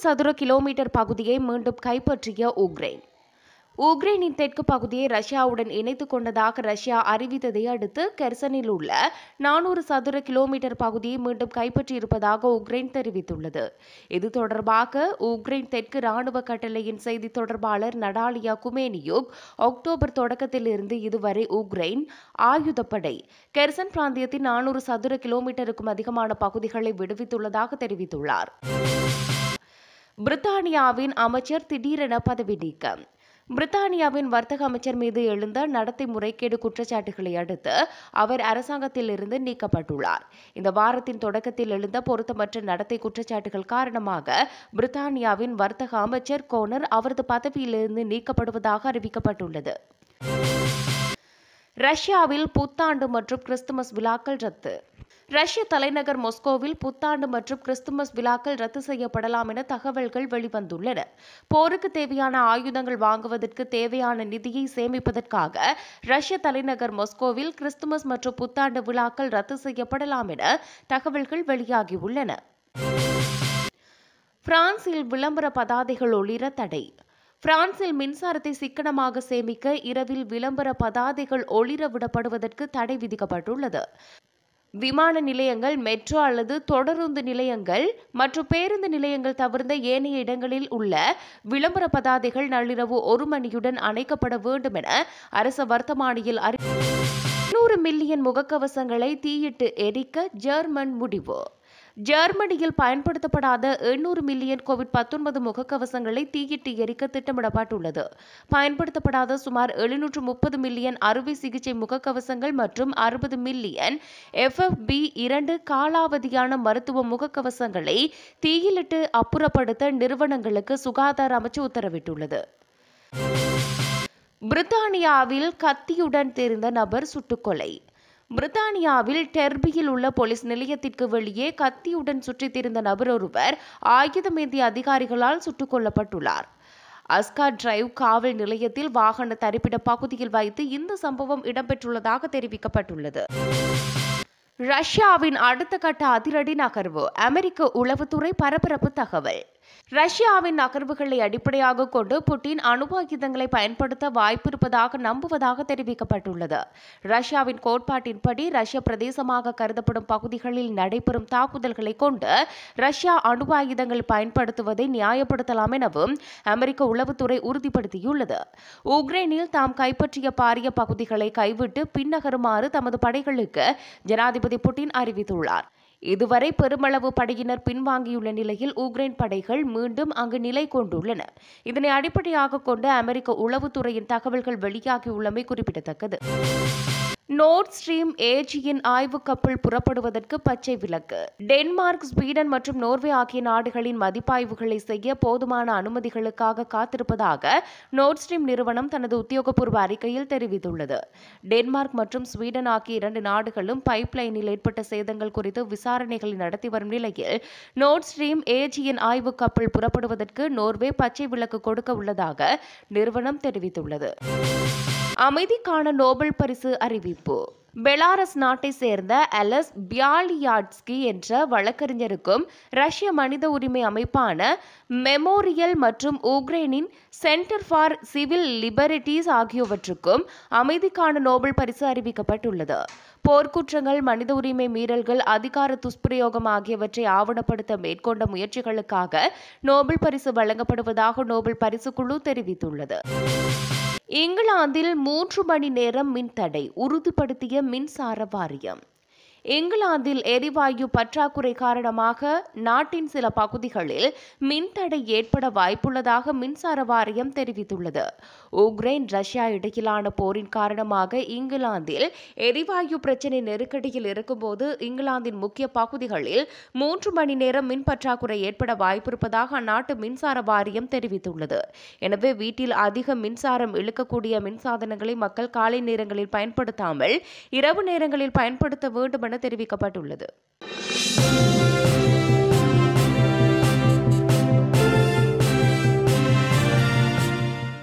சதுர கிலோமீட்டர் பகுதியை மீண்டும் கைப்பற்றிய உக்ரைன் உக்ரைனின் தெற்கு பகுதியை ரஷ்யாவுடன் இணைத்துக் கொண்டதாக ரஷ்யா அறிவித்ததை அடுத்து கெர்சனில் உள்ள நானூறு சதுர கிலோமீட்டர் பகுதியை மீண்டும் கைப்பற்றியிருப்பதாக உக்ரைன் தெரிவித்துள்ளது இது தொடர்பாக உக்ரைன் தெற்கு ராணுவ கட்டளையின் செய்தி தொடர்பாளர் நடாலியா குமேனியுக் அக்டோபர் தொடக்கத்தில் இருந்து இதுவரை உக்ரைன் ஆயுதப்படை கெர்சன் பிராந்தியத்தின் நானூறு சதுர கிலோமீட்டருக்கும் அதிகமான பகுதிகளை விடுவித்துள்ளதாக தெரிவித்துள்ளார் பிரித்தானியாவின் அமைச்சர் திடீரென பதவி நீக்கம் பிரித்தானியாவின் வர்த்தக அமைச்சர் மீது எழுந்த நடத்தை முறைகேடு குற்றச்சாட்டுகளை அடுத்து அவர் அரசாங்கத்திலிருந்து நீக்கப்பட்டுள்ளார் இந்த வாரத்தின் தொடக்கத்தில் எழுந்த பொருத்தமற்ற நடத்தை குற்றச்சாட்டுகள் காரணமாக பிரித்தானியாவின் வர்த்தக அமைச்சர் கோனர் அவரது பதவியிலிருந்து நீக்கப்படுவதாக அறிவிக்கப்பட்டுள்ளது ரஷ்யாவில் புத்தாண்டு மற்றும் கிறிஸ்துமஸ் விழாக்கள் ரத்து ரஷ்ய தலைநகர் மொஸ்கோவில் புத்தாண்டு மற்றும் கிறிஸ்துமஸ் விழாக்கள் ரத்து செய்யப்படலாம் என தகவல்கள் வெளிவந்துள்ளன போருக்கு தேவையான ஆயுதங்கள் வாங்குவதற்கு தேவையான நிதியை சேமிப்பதற்காக ரஷ்ய தலைநகர் மொஸ்கோவில் கிறிஸ்துமஸ் மற்றும் புத்தாண்டு விழாக்கள் ரத்து செய்யப்படலாம் என தகவல்கள் வெளியாகியுள்ளன பிரான்சில் விளம்பர பதாதைகள் ஒளிர தடை பிரான்சில் மின்சாரத்தை சிக்கனமாக சேமிக்க இரவில் விளம்பர பதாதைகள் ஒளிர விடப்படுவதற்கு தடை விதிக்கப்பட்டுள்ளது விமான நிலையங்கள் மெட்ரோ அல்லது தொடருந்து நிலையங்கள் மற்றும் பேருந்து நிலையங்கள் தவிர்ந்த ஏனைய இடங்களில் உள்ள விளம்பர பதாதைகள் நள்ளிரவு ஒரு மணியுடன் அணைக்கப்பட வேண்டும் என அரச வர்த்தமானியில் அறி நூறு மில்லியன் முகக்கவசங்களை தீயிட்டு எரிக்க ஜெர்மன் முடிவு ஜெர்மனியில் பயன்படுத்தப்படாத எண்ணூறு மில்லியன் கோவிட் பத்தொன்பது முகக்கவசங்களை தீயிட்டு எரிக்க திட்டமிடப்பட்டுள்ளது பயன்படுத்தப்படாத சுமார் எழுநூற்று முப்பது மில்லியன் அறுவை சிகிச்சை முகக்கவசங்கள் மற்றும் அறுபது மில்லியன் எஃப்எஃப்பி இரண்டு காலாவதியான மருத்துவ முகக்கவசங்களை தீயிலிட்டு அப்புறப்படுத்த நிறுவனங்களுக்கு சுகாதார அமைச்சு உத்தரவிட்டுள்ளது பிரித்தானியாவில் கத்தியுடன் தெரிந்த நபர் சுட்டுக்கொலை பிரித்தானியாவில் டெர்பியில் உள்ள போலீஸ் நிலையத்திற்கு வெளியே கத்தியுடன் சுற்றித் திரிந்த நபர் ஒருவர் ஆயுதமேந்திய அதிகாரிகளால் சுட்டுக் கொல்லப்பட்டுள்ளார் அஸ்கா டிரைவ் காவல் நிலையத்தில் வாகன தரிப்பிட பகுதியில் வைத்து இந்த சம்பவம் இடம்பெற்றுள்ளதாக தெரிவிக்கப்பட்டுள்ளது ரஷ்யாவின் அடுத்த கட்ட அதிரடி நகர்வு அமெரிக்க உளவுத்துறை பரபரப்பு தகவல் ரஷ்யாவின் நகர்வுகளை அடிப்படையாக கொண்டு புட்டின் அணு ஆயுதங்களை பயன்படுத்த வாய்ப்பிருப்பதாக நம்புவதாக தெரிவிக்கப்பட்டுள்ளது ரஷ்யாவின் கோட்பாட்டின்படி ரஷ்ய பிரதேசமாக கருதப்படும் பகுதிகளில் நடைபெறும் தாக்குதல்களை கொண்டு ரஷ்யா அணு ஆயுதங்கள் பயன்படுத்துவதை நியாயப்படுத்தலாம் எனவும் அமெரிக்க உளவுத்துறை உறுதிப்படுத்தியுள்ளது உக்ரைனில் தாம் கைப்பற்றிய பாரிய பகுதிகளை கைவிட்டு பின்னகருமாறு தமது படைகளுக்கு ஜனாதிபதி புட்டின் அறிவித்துள்ளார் இதுவரை பெருமளவு படையினர் பின்வாங்கியுள்ள நிலையில் உக்ரைன் படைகள் மீண்டும் அங்கு நிலை கொண்டுள்ளன இதனை அடிப்படையாக கொண்டு அமெரிக்க உளவுத்துறையின் தகவல்கள் வெளியாகியுள்ளமை குறிப்பிடத்தக்கது நோர்ட் ஸ்ட்ரீம் ஏஜியின் ஆய்வு கப்பல் புறப்படுவதற்கு பச்சை விலக்கு டென்மார்க் ஸ்வீடன் மற்றும் நோர்வே ஆகிய நாடுகளின் மதிப்பாய்வுகளை செய்ய போதுமான அனுமதிகளுக்காக காத்திருப்பதாக நோர்ட் ஸ்ட்ரீம் நிறுவனம் தனது உத்தியோகபூர்வ அறிக்கையில் தெரிவித்துள்ளது டென்மார்க் மற்றும் ஸ்வீடன் ஆகிய இரண்டு நாடுகளும் பைப்லைனில் ஏற்பட்ட சேதங்கள் குறித்து விசாரணைகளை நடத்தி வரும் நிலையில் நோர்ட் ஸ்ட்ரீம் ஏஜியின் ஆய்வு கப்பல் புறப்படுவதற்கு நோர்வே பச்சை விலக்கு கொடுக்க உள்ளதாக நிறுவனம் தெரிவித்துள்ளது அமைதிக்கான நோபல் பரிசு அறிவிப்பு பெலாரஸ் நாட்டை சேர்ந்த அலஸ் பியாலியாட்ஸ்கி என்ற வழக்கறிஞருக்கும் ரஷ்ய மனித உரிமை அமைப்பான மெமோரியல் மற்றும் உக்ரைனின் சென்டர் ஃபார் சிவில் லிபர்டிஸ் ஆகியவற்றுக்கும் அமைதிக்கான நோபல் பரிசு அறிவிக்கப்பட்டுள்ளது போர்க்குற்றங்கள் மனித உரிமை மீறல்கள் அதிகார துஷ்பிரயோகம் ஆகியவற்றை ஆவணப்படுத்த மேற்கொண்ட முயற்சிகளுக்காக நோபல் பரிசு வழங்கப்படுவதாக நோபல் பரிசு குழு தெரிவித்துள்ளது இங்கிலாந்தில் மூன்று மணி நேரம் மின்தடை உறுதிப்படுத்திய மின்சார வாரியம் இங்கிலாந்தில் எரிவாயு பற்றாக்குறை காரணமாக நாட்டின் சில பகுதிகளில் மின்தடை ஏற்பட வாய்ப்புள்ளதாக மின்சார வாரியம் தெரிவித்துள்ளது உக்ரைன் ரஷ்யா இடையிலான போரின் காரணமாக இங்கிலாந்தில் எரிவாயு பிரச்சினை நெருக்கடியில் இருக்கும்போது இங்கிலாந்தின் முக்கிய பகுதிகளில் மூன்று மணி நேரம் மின் பற்றாக்குறை ஏற்பட வாய்ப்பிருப்பதாக அந்நாட்டு மின்சார வாரியம் தெரிவித்துள்ளது எனவே வீட்டில் அதிக மின்சாரம் இழுக்கக்கூடிய மின்சாதனங்களை மக்கள் காலை நேரங்களில் பயன்படுத்தாமல் இரவு நேரங்களில் பயன்படுத்த வேண்டும் என தெரிவிக்கப்பட்டுள்ளது